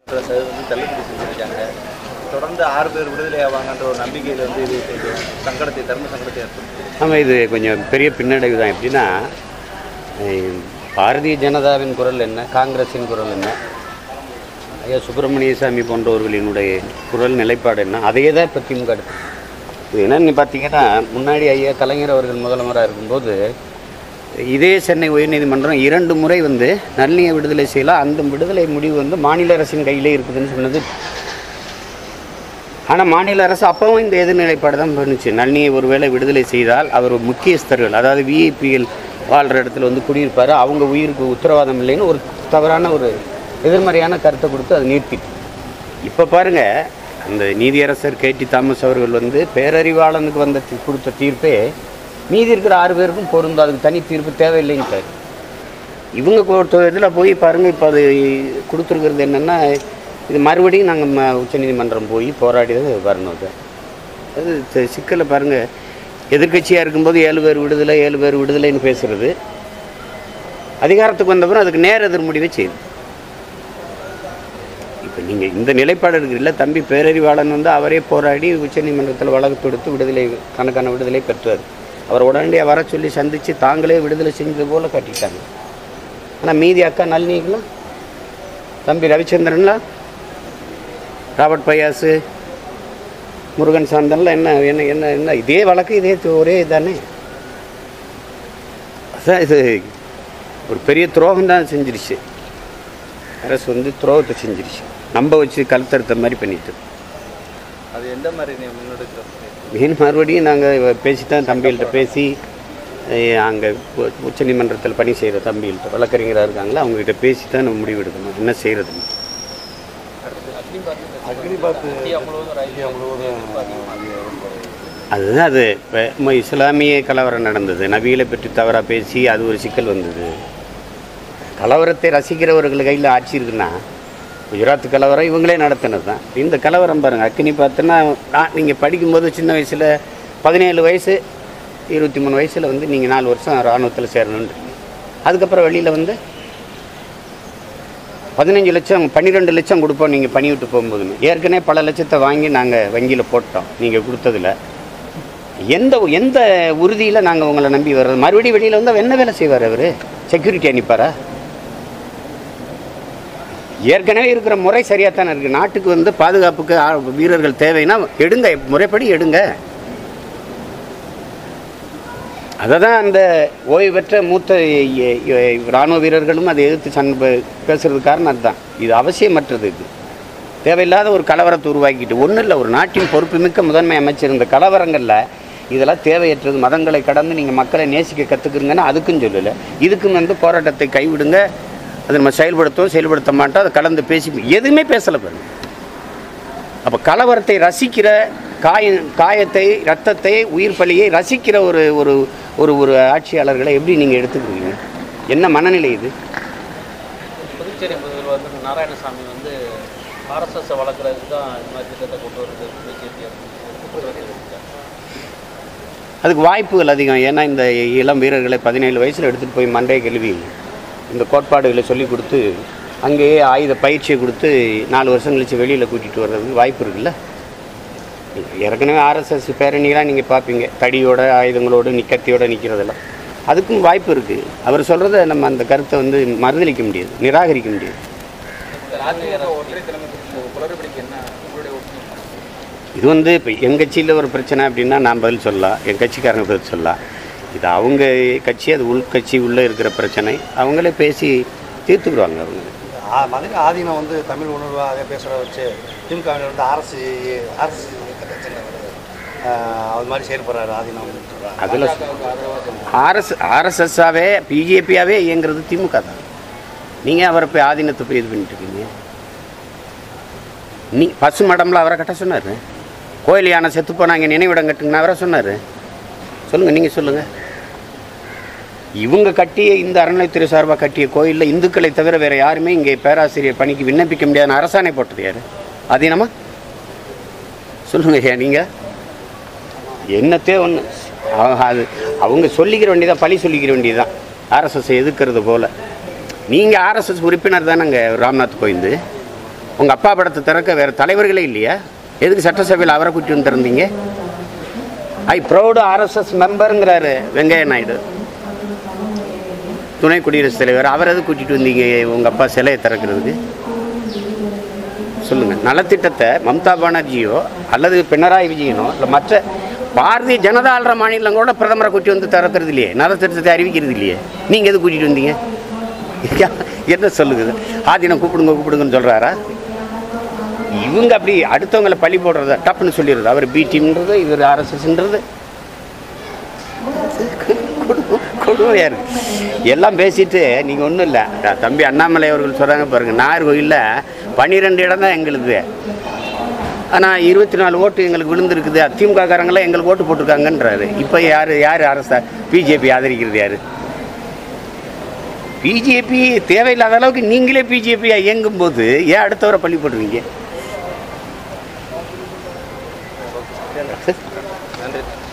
சதவீதம் வந்து தள்ளுபடி செஞ்சுருக்காங்க தொடர்ந்து ஆறு பேர் விடுதலை ஆவாங்கன்ற ஒரு நம்பிக்கையில் வந்து இது கொஞ்சம் சங்கடத்தை தர்ம சங்கடத்தை ஏற்படுத்தும் ஆமாம் இது கொஞ்சம் பெரிய பின்னடைவு தான் எப்படின்னா அஹ், பாரதிய ஜனதாவின் குரல் என்ன காங்கிரஸின் குரல் என்ன ஐயா சுப்பிரமணிய சாமி போன்றவர்களினுடைய குரல் நிலைப்பாடு என்ன அதையே தான் இப்போ திமுக எடுத்து இது என்னன்னு பார்த்தீங்கன்னா முன்னாடி ஐயா கலைஞர் அவர்கள் முதலமராக இருக்கும்போது இதே சென்னை உயர்நீதிமன்றம் இரண்டு முறை வந்து நல்லிய விடுதலை செய்யலாம் அந்த விடுதலை முடிவு வந்து மாநில அரசின் கையிலே இருக்குதுன்னு சொன்னது ஆனால் மாநில அரசு அப்பவும் இந்த எதிர்நிலைப்பாடு தான் பண்ணுச்சு நளினியை ஒருவேளை விடுதலை செய்தால் அவர் முக்கியஸ்தர்கள் அதாவது விஐபிஎல் வாழ்கிற இடத்துல வந்து குடியிருப்பார் அவங்க உயிருக்கு உத்தரவாதம் இல்லைன்னு ஒரு தவறான ஒரு எதிர்மறையான கருத்தை கொடுத்து அதை நிறுத்திட்டு இப்போ பாருங்க அந்த நீதியரசர் கேடி தாமஸ் அவர்கள் வந்து பேரறிவாளனுக்கு வந்த தி- கொடுத்த தீர்ப்பே மீதி இருக்கிற ஆறு பேருக்கும் பொருந்தும் அதுக்கு தனி தீர்ப்பு தேவையில்லைன்ட்டார் இவங்க கொடுத்த இதில் போய் பாருங்கள் இப்போ அது கொடுத்துருக்கிறது என்னென்னா இது மறுபடியும் நாங்கள் உச்சநீதிமன்றம் போய் போராடி தான் வரணும் அது அது சி- சிக்கலை பாருங்கள் எதிர்க்கட்சியாக இருக்கும்போது ஏழு பேர் விடுதலை ஏழு பேர் விடுதலைன்னு பேசுகிறது அதிகாரத்துக்கு வந்தப்பறம் அதுக்கு நேர் எதிர் முடிவை செய்யுது இப்போ நீங்கள் இந்த நிலைப்பாடு இருக்குல்ல தம்பி பேரறிவாளன் வந்து அவரே போராடி உச்சநீதிமன்றத்தில் வழக்கு தொடுத்து விடுதலை கணக்கான விடுதலை பெற்றார் அவர் உடனடியாக வர சொல்லி சந்தித்து தாங்களே விடுதலை செஞ்சது போல் காட்டிட்டாங்க ஆனால் மீதி அக்கா நளினிக்கெல்லாம் தம்பி ரவிச்சந்திரன்லாம் ராபர்ட் பையாஸு முருகன் சாந்தன்லாம் என்ன என்ன என்ன என்ன இதே வழக்கு இதே து- ஒரே இதானே அதான் இது ஒரு பெரிய துரோகம் தான் செஞ்சிருச்சு அரசு வந்து துரோகத்தை செஞ்சிருச்சு நம்ப வச்சு கழுத்தறுத்த மாதிரி பண்ணிட்டு அது எந்த மாதிரி நீ முன்னெடுக்கிறது மீன் மறுபடியும் நாங்கள் பேசி தான் தம்பிகள்கிட்ட பேசி அங்கே உச்சநீதிமன்றத்தில் பணி செய்கிற தம்பிகள்கிட்ட வழக்கறிஞராக இருக்காங்களா அவங்ககிட்ட பேசி தான் நம்ம முடிவெடுக்கணும் என்ன செய்கிறது அக்னிபாத் இந்தியா முழுவதும் அதுதான் அது இப்போ நம்ம இஸ்லாமிய கலவரம் நடந்தது நபிகளை பற்றி தவறாக பேசி அது ஒரு சிக்கல் வந்தது கலவரத்தை ரசிக்கிறவர்கள் கையில் ஆட்சி இருக்குன்னா குஜராத் கலவரம் இவங்களே நடத்தினது தான் இந்த கலவரம் பாருங்கள் அக்கினி பார்த்தோன்னா நான் நீங்கள் படிக்கும்போது சின்ன வயசில் பதினேழு வயசு இருபத்தி மூணு வயசில் வந்து நீங்கள் நாலு வருஷம் இராணுவத்தில் சேரணுன்னு அதுக்கப்புறம் வெளியில் வந்து பதினஞ்சு லட்சம் பன்னிரெண்டு லட்சம் கொடுப்போம் நீங்கள் பணி விட்டு போகும்போதுன்னு ஏற்கனவே பல லட்சத்தை வாங்கி நாங்கள் வங்கியில் போட்டோம் நீங்கள் கொடுத்ததில் எந்த எந்த உறுதியில் நாங்கள் உங்களை நம்பி வர்றது மறுபடியும் வெளியில் வந்து என்ன வேலை செய்வார் அவர் செக்யூரிட்டி அனுப்பாரா ஏற்கனவே இருக்கிற முறை சரியாக தானே இருக்குது நாட்டுக்கு வந்து பாதுகாப்புக்கு ஆ- வீரர்கள் தேவைன்னா எடுங்க முறைப்படி எடுங்க அதை தான் அந்த ஓய்வு பெற்ற மூத்த எ- எ- இராணுவ வீரர்களும் அதை எதிர்த்து சன் பே- பேசுறது காரணம் அதுதான் இது அவசியமற்றது இது தேவையில்லாத ஒரு கலவரத்தை உருவாக்கிட்டு ஒன்றும் இல்லை ஒரு நாட்டின் பொறுப்புமிக்க முதன்மை அமைச்சர் இந்த கலவரங்களில் இதெல்லாம் தேவையற்றது மதங்களை கடந்து நீங்கள் மக்களை நேசிக்க கற்றுக்குறீங்கன்னா அதுக்கும் சொல்லலை இதுக்கும் வந்து போராட்டத்தை கைவிடுங்க அதை நம்ம செயல்படுத்தவும் செயல்படுத்த மாட்டோம் அதை கலந்து பேசி எதுவுமே பேசலை பாருங்க அப்போ கலவரத்தை ரசிக்கிற காய காயத்தை ரத்தத்தை உயிர் பலியை ரசிக்கிற ஒரு ஒரு ஒரு ஒரு ஆட்சியாளர்களை எப்படி நீங்கள் எடுத்துக்கிறீங்க என்ன மனநிலை இது புதுச்சேரி முதல்வர் வந்து நாராயணசாமி வந்து ஆர்எஸ்எஸ் வளர்க்குறதுக்கு தான் இந்த மாதிரி திட்டத்தை கொண்டு வருது பிஜேபி அதுக்கு வாய்ப்புகள் அதிகம் ஏன்னா இந்த இளம் வீரர்களை பதினேழு வயசில் எடுத்துகிட்டு போய் மண்டைய கல்வி இந்த கோட்பாடுகளை சொல்லி கொடுத்து அங்கேயே ஆயுத பயிற்சியை கொடுத்து நாலு வருஷம் கழிச்சு வெளியில் கூட்டிகிட்டு வர்றதுக்கு வாய்ப்பு இருக்குல்ல ஏற்கனவே ஆர்எஸ்எஸ் பேரணிலாம் நீங்கள் பார்ப்பீங்க தடியோட ஆயுதங்களோடு நிக்கத்தியோட நிற்கிறதெல்லாம் அதுக்கும் வாய்ப்பு இருக்குது அவர் சொல்கிறத நம்ம அந்த கருத்தை வந்து மறுதளிக்க முடியாது நிராகரிக்க முடியாது ஒற்றை தலைமை குளறுபடிக்கு என்ன உங்களுடைய ஒப்பீனியன் இது வந்து இப்போ எங்கள் கட்சியில் ஒரு பிரச்சனை அப்படின்னா நான் பதில் சொல்லலாம் என் கட்சிக்காரங்க பதில் சொல்லலாம் இது அவங்க கட்சி அது உள்கட்சி உள்ளே இருக்கிற பிரச்சனை அவங்களே பேசி தீர்த்துக்குருவாங்க அவங்க ஆ- மதுரை ஆதீனம் வந்து தமிழ் உணர்வாக பேசுகிறத வச்சு திமுகவினர் வந்து அரசு அரசு அது மாதிரி செயல்படுறாரு ஆதீனம் அப்படின்னு சொல்கிறாங்க அதில் ஆர்எஸ் ஆர்எஸ்எஸ்ஸாவே பிஜேபியாவே இயங்குறது திமுக தான் நீங்கள் அவரை போய் ஆதீனத்தை போய் இது பண்ணிட்டு இருக்கீங்க நீ பசு மடம்ல அவரை கட்ட சொன்னார் கோயில் யானை செத்து போனாங்க நினைவிடம் கட்டுங்கன்னு அவரை சொன்னார் சொல்லுங்கள் நீங்கள் சொல்லுங்கள் இவங்க கட்டிய இந்த அறநிலைத்துறை சார்பாக கட்டிய கோயிலில் இந்துக்களை தவிர வேறு யாருமே இங்கே பேராசிரியர் பணிக்கு விண்ணப்பிக்க முடியாத அரசாணை போட்டது யார் அதீனமா சொல்லுங்க ஐயா நீங்கள் என்னத்தே ஒன்று அது அவங்க சொல்லிக்கிற வேண்டியதான் பழி சொல்லிக்கிற வேண்டியதுதான் ஆர்எஸ்எஸ் எதுக்கிறது போல் நீங்கள் ஆர்எஸ்எஸ் உறுப்பினர் தானேங்க ராம்நாத் கோவிந்து உங்கள் அப்பா படத்தை திறக்க வேறு தலைவர்களே இல்லையா எதுக்கு சட்டசபையில் அவரை கூட்டி வந்து திறந்தீங்க ஐ ப்ரௌடு ஆர்எஸ்எஸ் மெம்பருங்கிறாரு வெங்கையா நாயுடு துணை குடியரசுத் தலைவர் அவர் எது கூட்டிகிட்டு வந்தீங்க உங்கள் அப்பா சிலையை திறக்கிறதுக்கு சொல்லுங்கள் நலத்திட்டத்தை மம்தா பானர்ஜியோ அல்லது பினராயி விஜயனோ இல்லை மற்ற பாரதிய ஜனதா ஆள்ற மாநிலம் கூட பிரதமரை கூட்டி வந்து திறக்கிறது இல்லையே நலத்திட்டத்தை அறிவிக்கிறது இல்லையே நீங்கள் எது கூட்டிகிட்டு வந்தீங்க என்ன சொல்லுங்க ஆதீனம் கூப்பிடுங்க கூப்பிடுங்கன்னு சொல்கிறாரா இவங்க அப்படி அடுத்தவங்களை பழி போடுறத டப்புன்னு சொல்லிடுறது அவர் பி டீம்ன்றது இவர் ஆர்எஸ்எஸ்ன்றது கொடுமையாக இருக்கு எல்லாம் பேசிட்டு நீங்கள் ஒன்றும் இல்லை தம்பி அண்ணாமலை அவர்கள் சொல்கிறாங்க பாருங்க நாகர்கோயிலில் பன்னிரெண்டு இடம் தான் எங்களுது ஆனால் இருபத்தி நாலு ஓட்டு எங்களுக்கு விழுந்திருக்குது திமுக காரங்களாம் எங்களுக்கு ஓட்டு போட்டிருக்காங்கன்றாரு இப்போ யார் யார் அரச பிஜேபி ஆதரிக்கிறது யார் பிஜேபி தேவையில்லாத அளவுக்கு நீங்களே பிஜேபியா இயங்கும் போது ஏன் அடுத்தவரை பள்ளி போடுவீங்க நன்றி